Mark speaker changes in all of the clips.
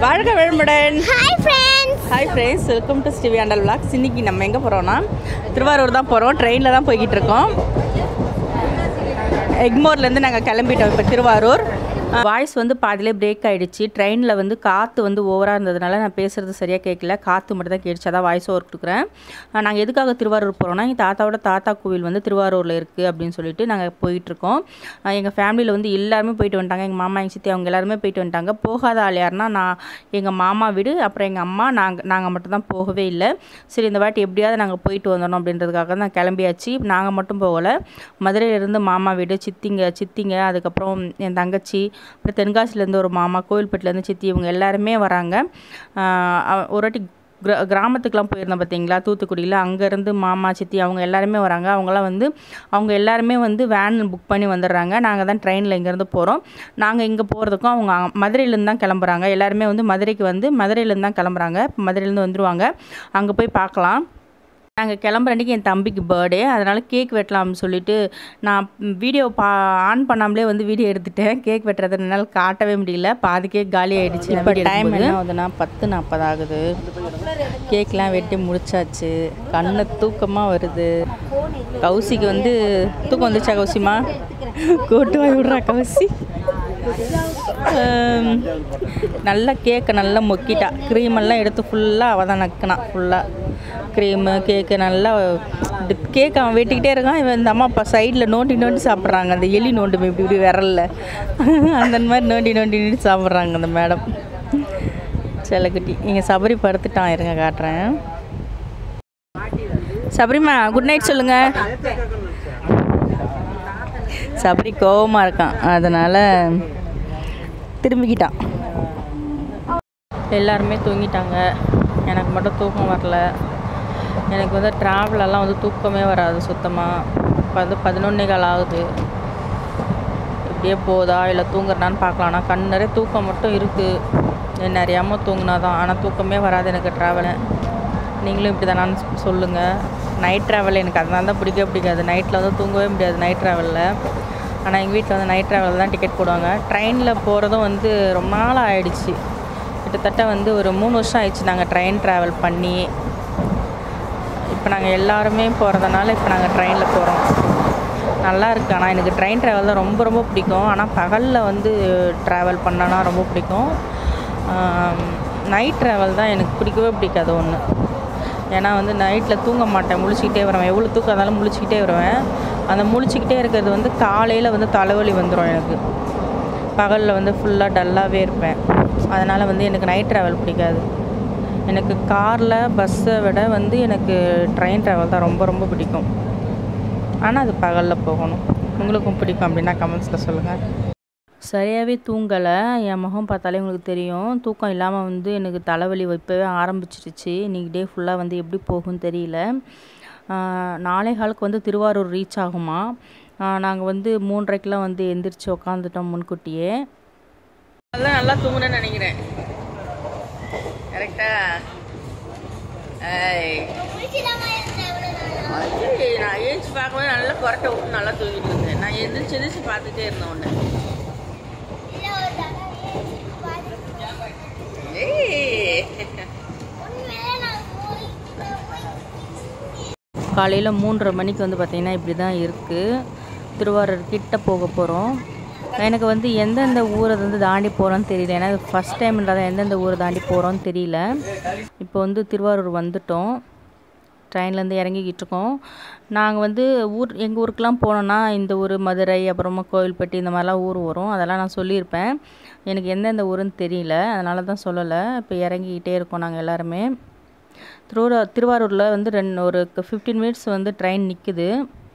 Speaker 1: வாழ்க வளமுடன்
Speaker 2: hi friends
Speaker 1: hi friends welcome to ஸ்டிவி அண்டல் விளாக்ஸ் இன்னைக்கு நம்ம எங்கே போகிறோம்னா திருவாரூர் தான் போகிறோம் ட்ரெயினில் தான் போய்கிட்டு இருக்கோம் எக்மோர்லேருந்து நாங்கள் கிளம்பிட்டோம் இப்போ திருவாரூர் வாய்ஸ் வந்து பாதியிலே பிரேக் ஆகிடுச்சு ட்ரெயினில் வந்து காற்று வந்து ஓவராக இருந்ததுனால நான் பேசுகிறது சரியாக கேட்கல காற்று மட்டும் தான் கேட்டுச்சு அதான் வாய்ஸ் ஓவர் கொடுக்குறேன் நாங்கள் எதுக்காக திருவாரூர் போகிறோம்னா எங்கள் தாத்தாவோட தாத்தா கோவில் வந்து திருவாரூரில் இருக்குது அப்படின்னு சொல்லிட்டு நாங்கள் போயிட்டுருக்கோம் எங்கள் ஃபேமிலியில் வந்து எல்லாருமே போயிட்டு வந்துட்டாங்க எங்கள் மாமா எங்கள் சித்தி அவங்க எல்லாருமே போயிட்டு வந்துட்டாங்க போகாத ஆள் யாருன்னா நான் எங்கள் மாமா வீடு அப்புறம் எங்கள் அம்மா நாங்கள் நாங்கள் மட்டும் தான் போகவே இல்லை சரி இந்த வாட்டி எப்படியாவது நாங்கள் போயிட்டு வந்துடணும் அப்படின்றதுக்காக தான் கிளம்பியாச்சு நாங்கள் மட்டும் போகலை மதுரையிலேருந்து மாமா வீடு சித்திங்க சித்திங்க அதுக்கப்புறம் என் தங்கச்சி அப்புறம் தென்காசிலேருந்து ஒரு மாமா கோவில்பேட்டிலேருந்து சித்தி இவங்க எல்லாருமே வராங்க ஆஹ் அவ- ஒரு வாட்டி கிரா கிராமத்துக்குலாம் போயிருந்தோம் பார்த்தீங்களா தூத்துக்குடியில் அங்கேருந்து மாமா சித்தி அவங்க எல்லாருமே வராங்க அவங்களாம் வந்து அவங்க எல்லாருமே வந்து வேன் புக் பண்ணி வந்துடுறாங்க நாங்கள் தான் ட்ரெயினில் இங்கேருந்து போகிறோம் நாங்கள் இங்கே போகிறதுக்கும் அவங்க அங்க- மதுரையிலேருந்து தான் கிளம்புறாங்க எல்லாருமே வந்து மதுரைக்கு வந்து மதுரையிலேருந்து தான் கிளம்புறாங்க மதுரையிலேருந்து வந்துருவாங்க அங்கே போய் பார்க்கலாம் நாங்கள் கிளம்புற அன்றைக்கி என் தம்பிக்கு பர்த்டே அதனால் கேக் வெட்டலாம்னு சொல்லிட்டு நான் வீடியோ பா ஆன் பண்ணாமலே வந்து வீடியோ எடுத்துட்டேன் கேக் வெட்டுறது என்னால் காட்டவே முடியல பாதி கேக் காலி ஆகிடுச்சு இப்போ டைம் என்ன ஆகுதுன்னா பத்து நாற்பது ஆகுது கேக்லாம் வெட்டி முடிச்சாச்சு கண்ணு தூக்கமாக வருது கௌசிக்கு வந்து தூக்கம் வந்துச்சா கௌசிமா கூட்டு வாய் விட்றா கௌசி ஆம், நல்லா கேக்கை நல்லா மொக்கிட்டா க்ரீம் எல்லாம் எடுத்து ஃபுல்லாக அவள் தான் நக்கினா ஃபுல்லாக க்ரீமு கேக்கு நல்லா கேக் அவன் வெட்டிக்கிட்டே இருக்கான் இவன் இந்த அம்மா அப்பா சைடில் நோண்டி நோண்டி சாப்பிட்றாங்க அந்த எலி நோண்டுமே இப்படி இப்படி விரல்ல அந்த மாதிரி நோண்டி நோண்டி நோண்டி சாப்பிட்றாங்க அந்த மேடம் செல்லக்குட்டி நீங்கள் சபரி படுத்துட்டான் இருங்க காட்டுறேன் சபரிமா குட் நைட் சொல்லுங்க சபரி கோவமாக இருக்கான் அதனால் திரும்பிக்கிட்டான் எல்லாருமே தூங்கிட்டாங்க எனக்கு மட்டும் தூக்கம் வரல எனக்கு வந்து ட்ராவலெல்லாம் வந்து தூக்கமே வராது சுத்தமாக இப்போ வந்து பதினொன்னே கால் ஆகுது இப்படியே போதா இல்லை தூங்குறனான்னு பார்க்கலாம் ஆனால் கண் நிறைய தூக்கம் மட்டும் இருக்குது என்ன அறியாமல் தூங்கினா தான் ஆனால் தூக்கமே வராது எனக்கு ட்ராவலு நீங்களும் இப்படி தானான்னு சொல்லுங்கள் நைட் ட்ராவல் எனக்கு அதனால தான் பிடிக்கவே பிடிக்காது நைட்டில் வந்து தூங்கவே முடியாது நைட் ட்ராவலில் ஆனால் எங்கள் வீட்டில் வந்து நைட் ட்ராவல் தான் டிக்கெட் போடுவாங்க ட்ரெயினில் போகிறதும் வந்து ரொம்ப நாள் ஆயிடுச்சு கிட்டத்தட்ட வந்து ஒரு மூணு வருஷம் ஆயிடுச்சு நாங்கள் ட்ரெயின் ட்ராவல் பண்ணி இப்போ நாங்கள் எல்லாருமே போகிறதுனால இப்போ நாங்கள் ட்ரெயினில் போகிறோம் நல்லா இருக்கு ஆனால் எனக்கு ட்ரெயின் ட்ராவல் தான் ரொம்ப ரொம்ப பிடிக்கும் ஆனால் பகலில் வந்து ட்ராவல் பண்ணனா ரொம்ப பிடிக்கும் நைட் ட்ராவல் தான் எனக்கு பிடிக்கவே பிடிக்காது ஒன்று ஏன்னா வந்து நைட்டில் தூங்க மாட்டேன் முழிச்சிக்கிட்டே வருவேன் எவ்வளோ தூக்கம் இருந்தாலும் முழிச்சிக்கிட்டே வருவேன் அந்த முழிச்சிக்கிட்டே இருக்கிறது வந்து காலையில் வந்து தலைவலி வந்துடும் எனக்கு பகலில் வந்து ஃபுல்லாக டல்லாகவே இருப்பேன் அதனால் வந்து எனக்கு நைட் ட்ராவல் பிடிக்காது எனக்கு காரில் பஸ்ஸை விட வந்து எனக்கு ட்ரெயின் ட்ராவல் தான் ரொம்ப ரொம்ப பிடிக்கும் ஆனால் அது பகலில் போகணும் உங்களுக்கும் பிடிக்கும் அப்படின்னா கமெண்ட்ஸில் சொல்லுங்கள் சரியாகவே தூங்கலை என் முகம் பார்த்தாலே உங்களுக்கு தெரியும் தூக்கம் இல்லாமல் வந்து எனக்கு தலைவலி இப்போவே ஆரம்பிச்சிருச்சு இன்றைக்கி டே ஃபுல்லாக வந்து எப்படி போகும்னு தெரியல ஆஹ் நாளை காலுக்கு வந்து திருவாரூர் ரீச் ஆகுமா நாங்கள் வந்து மூன்றரைக்கெலாம் வந்து எந்திரிச்சு உக்காந்துட்டோம் முன்கூட்டியே அதெல்லாம் நல்லா தூங்குனேன்னு நினைக்கிறேன் கரெக்டா நான் ஏஞ்சி பார்க்கும்போது நல்லா கொரட்டை விட்டு நல்லா தூங்கிட்டு இருந்தேன் நான் எந்திரிச்சு எந்திரிச்சு பார்த்துட்டே இருந்தேன் ஒன்று காலையில் மூன்றரை மணிக்கு வந்து பார்த்திங்கன்னா இப்படி தான் இருக்குது திருவாரூர் கிட்ட போக போகிறோம் எனக்கு வந்து எந்தெந்த ஊரை வந்து தாண்டி போகிறோன்னு தெரியல ஏன்னா ஃபஸ்ட் டைம்ன்றதான் எந்தெந்த ஊரை தாண்டி போகிறோன்னு தெரியல இப்போ வந்து திருவாரூர் வந்துட்டோம் ட்ரெயின்லேருந்து இறங்கிக்கிட்டு இருக்கோம் நாங்கள் வந்து ஊர் எங்கள் ஊருக்கெலாம் போனோன்னா இந்த ஊர் மதுரை அப்புறமா கோவில்பட்டி இந்த மாதிரிலாம் ஊர் வரும் அதெல்லாம் நான் சொல்லியிருப்பேன் எனக்கு எந்தெந்த ஊருன்னு தெரியல அதனால தான் சொல்லலை இப்போ இறங்கிக்கிட்டே இருக்கோம் நாங்கள் எல்லாருமே திருவா திருவாரூரில் வந்து ரெண்டு ஒரு ஃபிஃப்டீன் மினிட்ஸ் வந்து ட்ரெயின் நிற்குது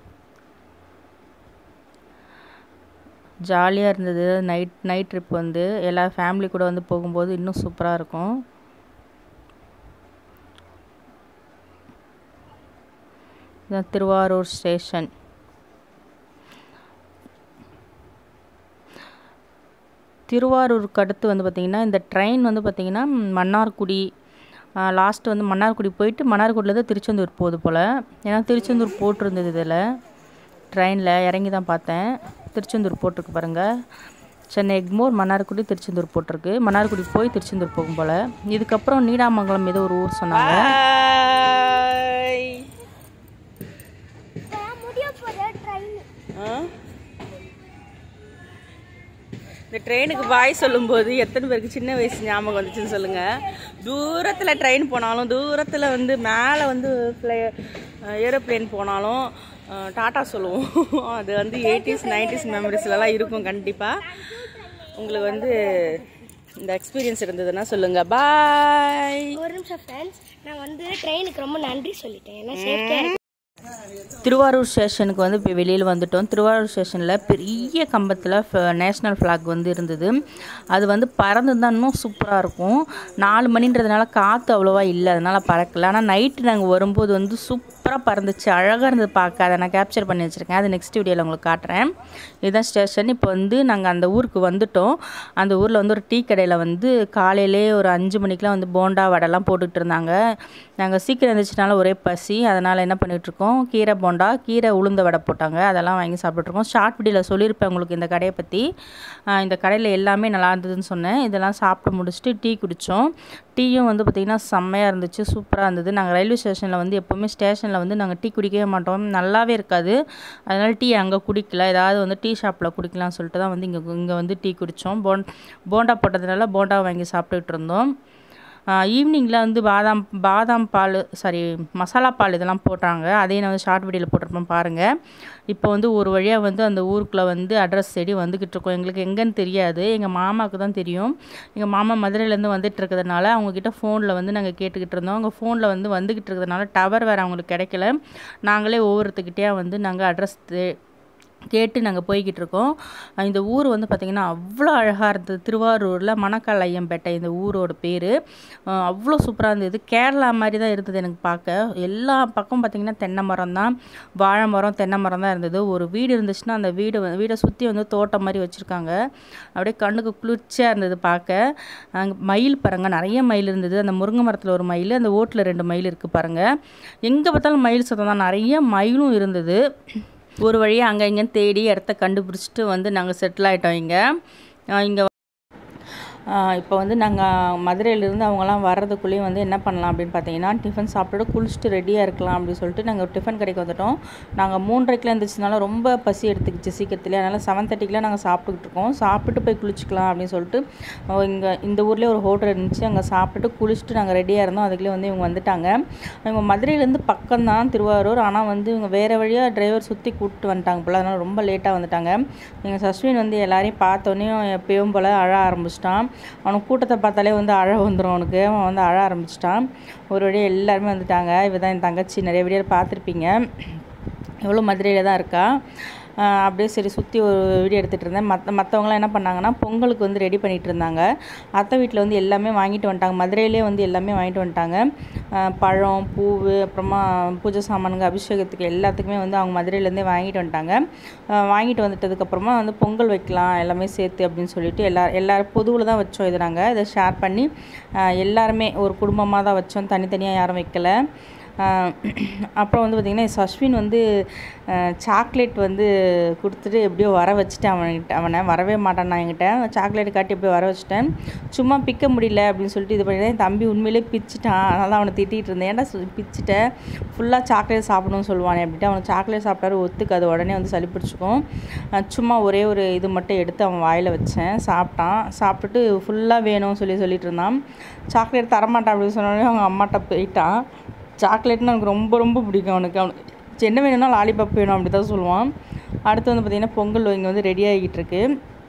Speaker 1: ஜாலியாக இருந்தது நைட் நைட் ட்ரிப் வந்து எல்லா ஃபேமிலி கூட வந்து போகும்போது இன்னும் சூப்பராக இருக்கும் இதான் திருவாரூர் ஸ்டேஷன் திருவாரூருக்கு அடுத்து வந்து பார்த்திங்கன்னா இந்த ட்ரெயின் வந்து பார்த்திங்கன்னா மன்னார்குடி லாஸ்ட்டு வந்து மன்னார்குடி போயிட்டு மன்னார்குடியிலேருந்து திருச்செந்தூர் போகுது போல் ஏன்னா திருச்செந்தூர் போட்டிருந்தது இதில் ட்ரெயினில் இறங்கி தான் பார்த்தேன் திருச்செந்தூர் போட்டிருக்கு பாருங்கள் சென்னை எக்மோர் மன்னார்குடி திருச்செந்தூர் போட்டிருக்கு மன்னார்குடி போய் திருச்செந்தூர் போகும் போல் இதுக்கப்புறம் நீடாமங்கலம் ஏதோ ஒரு ஊர் சொன்னாங்க இந்த ட்ரெயினுக்கு பாய் சொல்லும்போது எத்தனை பேருக்கு சின்ன வயசு ஞாபகம் வந்துச்சுன்னு சொல்லுங்கள் தூரத்தில் ட்ரெயின் போனாலும் தூரத்தில் வந்து மேலே வந்து ஃப்ளை ஏரோப்ளேன் போனாலும் அஹ், டாட்டா சொல்லுவோம் அது வந்து எயிட்டிஸ் நைன்டிஸ் மெமரிஸ்லலாம் இருக்கும் கண்டிப்பாக உங்களுக்கு வந்து இந்த எக்ஸ்பீரியன்ஸ் இருந்ததுன்னா சொல்லுங்கள் பாய்
Speaker 2: ஒரு நிமிஷம் ஃப்ரெண்ட்ஸ் நான் வந்து ட்ரெயினுக்கு ரொம்ப நன்றி சொல்லிட்டேன் ஏன்னா சேஃப்டியாக இருக்கு
Speaker 1: திருவாரூர் ஸ்டேஷனுக்கு வந்து இப்போ வெளியில் வந்துட்டோம் திருவாரூர் ஸ்டேஷனில் பெரிய கம்பத்தில் நேஷ்னல் ஃப்ளாக் வந்து இருந்தது அது வந்து பறந்து தான் இன்னும் சூப்பராக இருக்கும் நாலு மணின்றதுனால காற்று அவ்வளோவா இல்லை அதனால் பறக்கல ஆனால் நைட்டு நாங்கள் வரும்போது வந்து சூப்பராக பறந்துச்சு அழகாக இருந்தது பார்க்க அதை நான் கேப்சர் பண்ணி வச்சுருக்கேன் அது நெக்ஸ்ட் வீடியோவில் உங்களுக்கு காட்டுறேன் இதுதான் ஸ்டேஷன் இப்போ வந்து நாங்கள் அந்த ஊருக்கு வந்துட்டோம் அந்த ஊரில் வந்து ஒரு டீ கடையில் வந்து காலையிலே ஒரு அஞ்சு மணிக்கெலாம் வந்து போண்டா வடைலாம் போட்டுட்டு இருந்தாங்க நாங்கள் சீக்கிரம் எழுந்திரிச்சனால ஒரே பசி அதனால் என்ன பண்ணிட்டு இருக்கோம் கீரை போண்டா கீரை உளுந்த வடை போட்டாங்க அதெல்லாம் வாங்கி சாப்பிட்டுருக்கோம் ஷார்ட் வீடியோவில் சொல்லியிருப்பேன் உங்களுக்கு இந்த கடையை பற்றி ஆஹ் இந்த கடையில் எல்லாமே நல்லா இருந்ததுன்னு சொன்னேன் இதெல்லாம் சாப்பிட்டு முடிச்சுட்டு டீ குடித்தோம் டீயும் வந்து பார்த்திங்கன்னா செம்மையாக இருந்துச்சு சூப்பராக இருந்தது நாங்கள் ரயில்வே ஸ்டேஷனில் வந்து எப்போவுமே ஸ்டேஷனில் வந்து நாங்கள் டீ குடிக்கவே மாட்டோம் நல்லாவே இருக்காது அதனால் டீ அங்கே குடிக்கல ஏதாவது வந்து டீ ஷாப்பில் குடிக்கலாம்னு சொல்லிட்டு தான் வந்து இங்கே இங்கே வந்து டீ குடித்தோம் போன் போண்டா போட்டதுனால போண்டா வாங்கி சாப்பிட்டுட்டு இருந்தோம் ஈவினிங்கில் வந்து பாதாம் பாதாம் பால் சாரி மசாலா பால் இதெல்லாம் போட்டாங்க அதையும் நான் வந்து ஷார்ட் வீடியோவில் போட்டிருப்பேன் பாருங்கள் இப்போ வந்து ஒரு வழியாக வந்து அந்த ஊருக்குள்ளே வந்து அட்ரஸ் தேடி வந்துக்கிட்டு இருக்கோம் எங்களுக்கு எங்கேன்னு தெரியாது எங்கள் மாமாவுக்கு தான் தெரியும் எங்கள் மாமா மதுரையிலேருந்து வந்துட்டு இருக்கிறதுனால அவங்கக்கிட்ட ஃபோனில் வந்து நாங்கள் கேட்டுக்கிட்டு இருந்தோம் அவங்க ஃபோனில் வந்து வந்துக்கிட்டு இருக்கிறதுனால டவர் வேறு அவங்களுக்கு கிடைக்கல நாங்களே ஒவ்வொருத்துக்கிட்டே வந்து நாங்கள் அட்ரஸ் கேட்டு நாங்கள் போய்கிட்டு இருக்கோம் அஹ் இந்த ஊர் வந்து பார்த்திங்கன்னா அவ்வளோ அழகாக இருந்தது திருவாரூரில் மணக்கால் ஐயம்பேட்டை இந்த ஊரோட பேர் அவ்வளோ சூப்பராக இருந்தது கேரளா மாதிரி தான் இருந்தது எனக்கு பார்க்க எல்லா பக்கம் பார்த்திங்கன்னா தென்னை மரம் தான் வாழை மரம் தென்னை மரம் தான் இருந்தது ஒரு வீடு இருந்துச்சுன்னா அந்த வீடு வந்து- வீடை சுற்றி வந்து தோட்டம் மாதிரி வச்சுருக்காங்க அப்படியே கண்ணுக்கு குளிர்ச்சியாக இருந்தது பார்க்க அங்கே மயில் பாருங்க நிறைய மயில் இருந்தது அந்த முருங்கை மரத்தில் ஒரு மயில் அந்த ஓட்டில் ரெண்டு மயில் இருக்குது பாருங்கள் எங்கே பார்த்தாலும் மயில் சத்தம் தான் நிறைய மயிலும் இருந்தது ஒரு வழியாக அங்கே இங்கேன்னு தேடி இடத்த கண்டுபிடிச்சிட்டு வந்து நாங்கள் செட்டில் ஆகிட்டோம் இங்கே இங்கே இப்போ வந்து நாங்கள் மதுரையிலேருந்து அவங்கலாம் வர்றதுக்குள்ளேயும் வந்து என்ன பண்ணலாம் அப்படின்னு பார்த்தீங்கன்னா டிஃபன் சாப்பிட்டுட்டு குளிச்சுட்டு ரெடியாக இருக்கலாம் அப்படின்னு சொல்லிட்டு நாங்கள் டிஃபன் கடைக்கு வந்துட்டோம் நாங்கள் மூன்றரைக்கெலாம் இருந்துச்சுனால ரொம்ப பசி எடுத்துக்கிச்சு சீக்கிரத்துலேயே அதனால் செவன் தேர்ட்டிக்கெலாம் நாங்கள் சாப்பிட்டுக்கிட்டு இருக்கோம் சாப்பிட்டு போய் குளிச்சுக்கலாம் அப்படின்னு சொல்லிட்டு இங்கே இந்த ஊர்லேயே ஒரு ஹோட்டல் இருந்துச்சு அங்கே சாப்பிட்டுட்டு குளிச்சுட்டு நாங்கள் ரெடியாக இருந்தோம் அதுக்குள்ளே வந்து இவங்க வந்துட்டாங்க இவங்க மதுரையிலேருந்து பக்கம் தான் திருவாரூர் ஆனால் வந்து இவங்க வேறு வழியாக டிரைவர் சுற்றி கூப்பிட்டு வந்துட்டாங்க போல் அதனால் ரொம்ப லேட்டாக வந்துட்டாங்க எங்கள் சஸ்வின் வந்து எல்லாரையும் பார்த்தோன்னே எப்பயும் போல் அழ ஆரம்பிச்சிட்டான் அவனுக்கு கூட்டத்தை பார்த்தாலே வந்து அழ வந்துடும் அவனுக்கு அவன் வந்து அழ ஆரம்பிச்சிட்டான் ஒரு வழியாக எல்லாருமே வந்துட்டாங்க இவ தான் என் தங்கச்சி நிறைய வீடியோ பார்த்துருப்பீங்க எவ்வளோ மதுரையில் தான் இருக்கா ஆஹ் அப்படியே சரி சுற்றி ஒரு வீடியோ எடுத்துகிட்டு இருந்தேன் மற்ற மற்றவங்களாம் என்ன பண்ணாங்கன்னா பொங்கலுக்கு வந்து ரெடி பண்ணிகிட்டு இருந்தாங்க அத்தை வீட்டில் வந்து எல்லாமே வாங்கிட்டு வந்துட்டாங்க மதுரையிலே வந்து எல்லாமே வாங்கிட்டு வந்துட்டாங்க ஆஹ் பழம் பூவு அப்புறமா பூஜை சாமானுங்க அபிஷேகத்துக்கு எல்லாத்துக்குமே வந்து அவங்க மதுரையிலேருந்தே வாங்கிட்டு வந்துட்டாங்க ஆஹ் வாங்கிட்டு வந்துட்டதுக்கப்புறமா வந்து பொங்கல் வைக்கலாம் எல்லாமே சேர்த்து அப்படின்னு சொல்லிட்டு எல்லா எல்லாரும் பொதுவில் தான் வச்சோம் இது நாங்கள் இதை ஷேர் பண்ணி ஆஹ் எல்லாருமே ஒரு குடும்பமாக தான் வச்சோம் தனித்தனியாக யாரும் வைக்கல ஆஹ் அப்புறம் வந்து பார்த்திங்கன்னா சஸ்வின் வந்து சாக்லேட் வந்து கொடுத்துட்டு எப்படியோ வர வச்சுட்டேன் அவன்கிட்ட அவனை வரவே மாட்டான் நான் என்கிட்ட சாக்லேட் காட்டி எப்படியோ வர வச்சுட்டேன் சும்மா பிக்க முடியல அப்படின்னு சொல்லிட்டு இது பண்ணிட்டேன் என் தம்பி உண்மையிலே பிச்சிட்டான் அதனால தான் அவனை திட்டிகிட்டு இருந்தேன் ஏன்டா சு- பிச்சிட்டேன் ஃபுல்லாக சாக்லேட் சாப்பிடணும்னு சொல்லுவானே அப்படின்ட்டு அவனுக்கு சாக்லேட் சாப்பிட்டாரு ஒத்துக்காது உடனே வந்து சளி பிடிச்சிக்கும் ஆஹ் சும்மா ஒரே ஒரு இது மட்டும் எடுத்து அவன் வாயில் வச்சேன் சாப்பிட்டான் சாப்பிட்டுட்டு ஃபுல்லாக வேணும்னு சொல்லி சொல்லிட்டு இருந்தான் சாக்லேட் தரமாட்டான் அப்படின்னு சொன்னோடனே அவங்க அம்மாட்ட போயிட்டான் சாக்லேட்னு எனக்கு ரொம்ப ரொம்ப பிடிக்கும் அவனுக்கு அவனுக்கு சரி, என்ன வேணும்னா லாலிபாப் வேணும் அப்படி தான் சொல்லுவான் அடுத்து வந்து பார்த்திங்கன்னா பொங்கல் இங்கே வந்து ரெடி ஆகிட்டு இருக்கு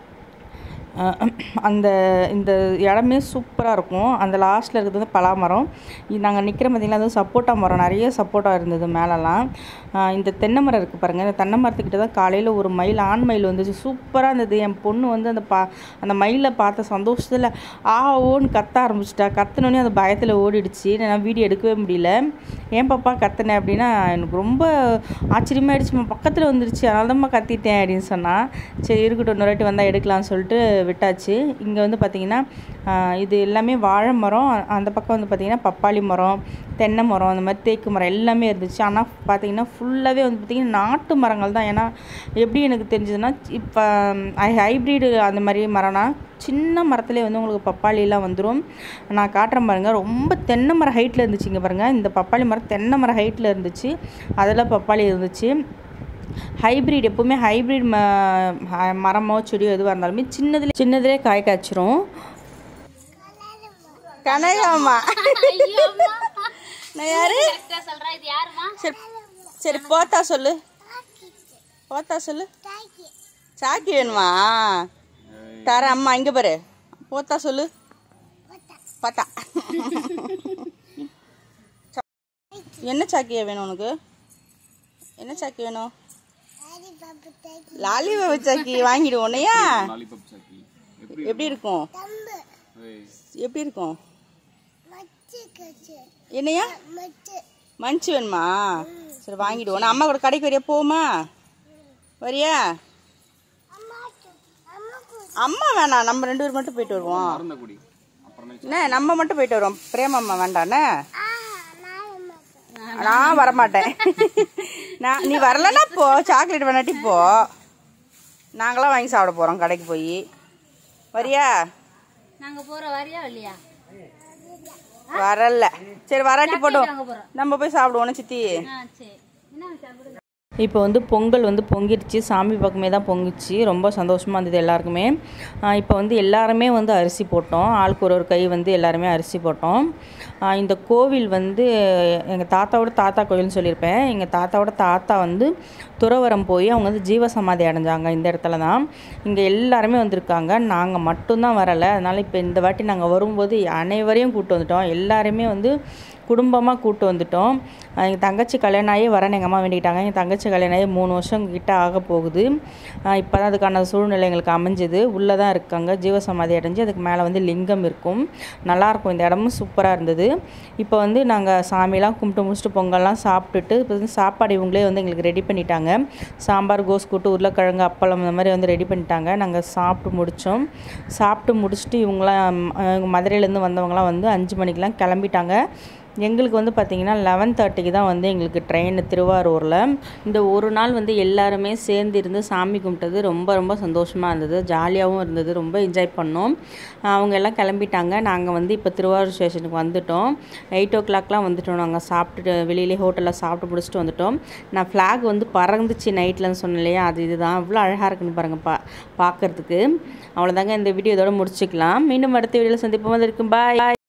Speaker 1: அஹ் அந்த இந்த இடமே சூப்பராக இருக்கும் அந்த லாஸ்ட்டில் இருக்கிறது வந்து பலாமரம் இது நாங்கள் நிற்கிற பார்த்திங்கன்னா அது சப்போட்டா மரம் நிறைய சப்போட்டா இருந்தது மேலெல்லாம் அஹ் இந்த தென்னை மரம் இருக்குது பாருங்கள் இந்த தென்னை மரத்துக்கிட்ட தான் காலையில் ஒரு மயில் ஆண் மயில் வந்துச்சு சூப்பராக இருந்தது என் பொண்ணு வந்து அந்த பா அந்த மயிலை பார்த்த சந்தோஷத்தில் ஆ ஓன்னு கத்த ஆரம்பிச்சிட்டா கத்துனோடனே அந்த பயத்தில் ஓடிடுச்சு நான் வீடியோ எடுக்கவே முடியல ஏன் பாப்பா கத்துனேன் அப்படின்னா எனக்கு ரொம்ப ஆச்சரியமாயிடுச்சுமா பக்கத்தில் வந்துருச்சு அதனால தான்மா கத்திட்டேன் அப்படின்னு சொன்னான் சரி இருக்கட்டும் இன்னொரு வாட்டி வந்தால் எடுக்கலாம்னு சொல்லிட்டு விட்டாச்சு இங்கே வந்து பார்த்திங்கன்னா ஆஹ், இது எல்லாமே வாழை மரம் அந்த பக்கம் வந்து பார்த்திங்கன்னா பப்பாளி மரம் தென்னை மரம் அந்த மாதிரி தேக்கு மரம் எல்லாமே இருந்துச்சு ஆனால் பார்த்தீங்கன்னா ஃபுல்லாகவே வந்து பார்த்திங்கன்னா நாட்டு மரங்கள் தான் ஏன்னா எப்படி எனக்கு தெரிஞ்சதுன்னா இப்போ ஹைப்ரிடு அந்த மாதிரி மரம்னா சின்ன மரத்துலேயே வந்து உங்களுக்கு பப்பாளிலாம் வந்துடும் நான் காட்டுறேன் பாருங்கள் ரொம்ப தென்னை மரம் ஹைட்டில் இருந்துச்சு இங்கே பாருங்கள் இந்த பப்பாளி மரம் தென்னை மரம் ஹைட்டில் இருந்துச்சு அதெல்லாம் பப்பாளி இருந்துச்சு ஹைப்ரிட் எப்போவுமே ஹைப்ரிட் ம ஹ- மரமோ செடியோ எதுவாக இருந்தாலுமே சின்னதுல சின்னதுலேயே காய் காய்ச்சிரும் கனகாமா நான் யாரு சரி சரி போத்தா சொல்லு போத்தா சொல்லு சாக்கி வேணுமா தர அம்மா இங்க பாரு போத்தா சொல்லு பார்த்தா என்ன சாக்கியா வேணும் உனக்கு என்ன சாக்கி வேணும் லாலிபாப் சாக்கி வாங்கிடுவோம் உன்னையா
Speaker 3: லாலிபாப் சாக்கி
Speaker 1: எப்படி இருக்கும் எப்படி இருக்கும் என்னையா மஞ்சு வேணுமா சரி வாங்கிடுவோம் நான் அம்மா கூட கடைக்கு வரியா போமா வரியா அம்மா வேணாம் நம்ம ரெண்டு பேர் மட்டும் போயிட்டு வருவோம்
Speaker 3: மறந்தகுடி அப்புறமே
Speaker 1: என்ன நம்ம மட்டும் போயிட்டு வருவோம் பிரேமம்மா வேண்டாண்ணே நான் வரமாட்டேன் நான் நீ வரலன்னா போ சாக்லேட் வேணாட்டி போ நாங்களாம் வாங்கி சாப்பிட போகிறோம் கடைக்கு போய் வரியா
Speaker 4: நாங்க போற வரியா இல்லையா
Speaker 1: வரல சரி வராட்டி போட்டோம் நம்ம போய் சாப்பிடுவோம் சித்தி
Speaker 4: ஆ சரி என்ன சாப்பிடுங்க
Speaker 1: இப்போ வந்து பொங்கல் வந்து பொங்கிடுச்சு சாமி பக்கமே தான் பொங்குச்சு ரொம்ப சந்தோஷமாக இருந்தது எல்லாருக்குமே ஆஹ் இப்போ வந்து எல்லாருமே வந்து அரிசி போட்டோம் ஆளுக்கு ஒரு ஒரு கை வந்து எல்லாருமே அரிசி போட்டோம் ஆஹ் இந்த கோவில் வந்து எங்கள் தாத்தாவோட தாத்தா கோவில்னு சொல்லியிருப்பேன் எங்கள் தாத்தாவோட தாத்தா வந்து துறவரம் போய் அவங்க வந்து ஜீவசமாதி அடைஞ்சாங்க இந்த இடத்துல தான் இங்கே எல்லாருமே வந்திருக்காங்க நாங்கள் மட்டும்தான் வரலை அதனால் இப்போ இந்த வாட்டி நாங்கள் வரும்போது அனைவரையும் கூப்பிட்டு வந்துட்டோம் எல்லாருமே வந்து குடும்பமாக கூட்டு வந்துட்டோம் அஹ் எங்கள் தங்கச்சி கல்யாணம் ஆகி வரேன்னு எங்கள் அம்மா வேண்டிக்கிட்டாங்க எங்கள் தங்கச்சி கல்யாணம் ஆகி மூணு வருஷம் கிட்ட ஆக போகுது இப்போ தான் அதுக்கான சூழ்நிலை எங்களுக்கு அமைஞ்சது உள்ளே தான் இருக்காங்க ஜீவசமாதி அடைஞ்சு அதுக்கு மேலே வந்து லிங்கம் இருக்கும் நல்லாயிருக்கும் இந்த இடமும் சூப்பராக இருந்தது இப்போ வந்து நாங்கள் சாமிலாம் கும்பிட்டு முடிச்சுட்டு பொங்கல்லாம் சாப்பிட்டுட்டு இப்போ வந்து சாப்பாடு இவங்களே வந்து எங்களுக்கு ரெடி பண்ணிட்டாங்க சாம்பார் கோஸ் கூட்டு உருளைக்கிழங்கு அப்பளம் இந்த மாதிரி வந்து ரெடி பண்ணிட்டாங்க நாங்கள் சாப்பிட்டு முடித்தோம் சாப்பிட்டு முடிச்சுட்டு இவங்களாம் அஹ் மதுரையிலேருந்து வந்தவங்களாம் வந்து அஞ்சு மணிக்கெலாம் கிளம்பிட்டாங்க எங்களுக்கு வந்து பார்த்திங்கன்னா லெவன் தேர்ட்டிக்கு தான் வந்து எங்களுக்கு ட்ரெயின் திருவாரூரில் இந்த ஒரு நாள் வந்து எல்லாருமே சேர்ந்து இருந்து சாமி கும்பிட்டது ரொம்ப ரொம்ப சந்தோஷமாக இருந்தது ஜாலியாகவும் இருந்தது ரொம்ப என்ஜாய் பண்ணோம் அவங்க எல்லாம் கிளம்பிட்டாங்க நாங்கள் வந்து இப்போ திருவாரூர் ஸ்டேஷனுக்கு வந்துட்டோம் எயிட் ஓ கிளாக்லாம் வந்துட்டோம் நாங்கள் சாப்பிட்டுட்டு வெளியிலே ஹோட்டலில் சாப்பிட்டு முடிச்சுட்டு வந்துட்டோம் நான் ஃப்ளாக் வந்து பறந்துச்சு நைட்லன்னு சொன்னேன் இல்லையா அது இதுதான் அவ்வளோ அழகாக இருக்குன்னு பாருங்கள் பா பார்க்குறதுக்கு அவ்வளோதாங்க இந்த வீடியோ இதோட முடிச்சுக்கலாம் மீண்டும் அடுத்த வீடியோவில் சந்திப்போம் வந்திருக்கும் பாய்